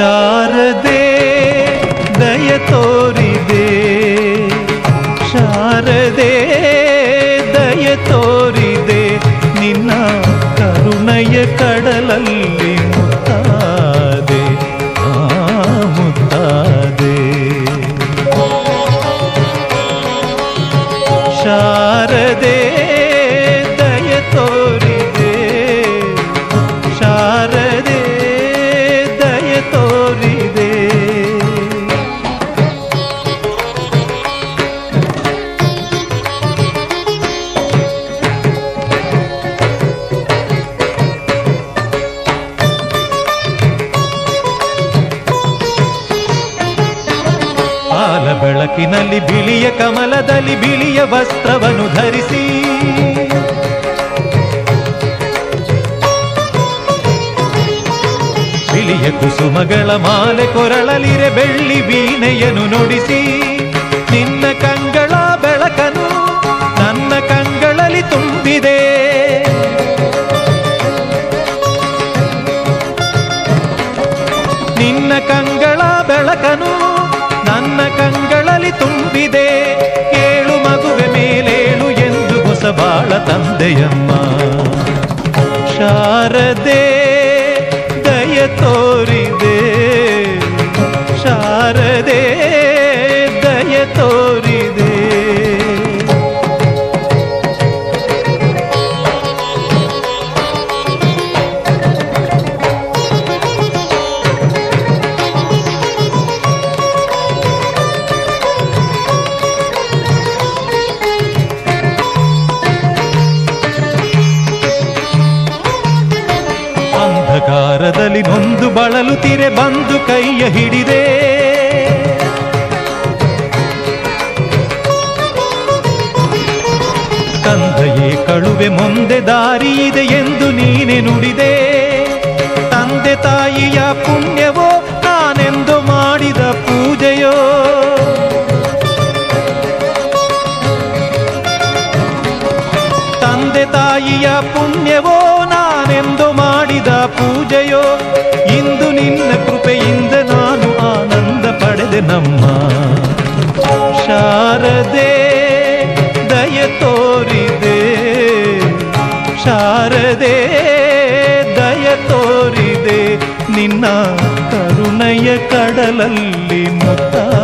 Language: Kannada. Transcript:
ಶಾರದೆ ದಯ ತೋರಿದೆ ಶಾರದೆ ದಯ ತೋರಿದೆ ನಿನ್ನ ಕರುಣೆಯ ಕಡಲಲ್ಲಿ ಮುತ್ತಾದೆ ಆ ಮುತ್ತಾದೆ ಶಾರದೆ ದಯ ತೋರಿದೆ ಶಾರದೆ ದಯ ತೋರಿದೆ ಪಾಲ ಬೆಳಕಿನಲ್ಲಿ ಬಿಳಿಯ ಕಮಲದಲ್ಲಿ ಬಿಳಿಯ ವಸ್ತ್ರವನ್ನು ಧರಿಸಿ ಬಿಳಿಯ ಕುಸುಮಗಳ ಮಾಲೆ ಕೊರಳಲಿರೆ ಬೆಳ್ಳಿ ವೀಣೆಯನ್ನು ನುಡಿಸಿ ನಿನ್ನ ಕಂಗಳ ಬೆಳಕನು ನನ್ನ ಕಂಗಳಲ್ಲಿ ತುಂಬಿದೆ ನಿನ್ನ ಕಂಗಳ ಬೆಳಕನು ನನ್ನ ಕಂಗಳಲ್ಲಿ ತುಂಬಿದೆ ಏಳು ಮಗುವೆ ಮೇಲೇಳು ಎಂದು ಹೊಸಬಾಳ ತಂದೆಯಮ್ಮ ಶಾರದೆ ದಯ ತೋರಿದೆ ಶಾರದೆ ದಯ ತೋರಿದೆ ಅಂಧಕಾರದಲ್ಲಿ ನೊಂದು ಬಳಲುತ್ತಿರೆ ಬಂದು ಕೈಯ ಹಿಡಿದೆ ತಂದೆಯೇ ಕಳುವೆ ಮುಂದೆ ದಾರಿ ಇದೆ ಎಂದು ನೀನೆ ನುಡಿದೆ ತಂದೆ ತಾಯಿಯ ಪುಣ್ಯವೋ ನಾನೆಂದು ಮಾಡಿದ ಪೂಜೆಯೋ ತಂದೆ ತಾಯಿಯ ಪುಣ್ಯವೋ ನಾನೆಂದು ಮಾಡಿದ ಪೂಜೆಯೋ ಇಂದು ನಿನ್ನ ಕೃಪೆಯಿಂದ ನಾನು ಆನಂದ ಪಡೆದೆ ನಮ್ಮ ಶಾರದೆ ದಯ ತೋರಿದೆ ಶಾರದೆ ದಯ ತೋರಿದೆ ನಿನ್ನ ಕರುಣೆಯ ಕಡಲಲ್ಲಿ ಮುತ್ತ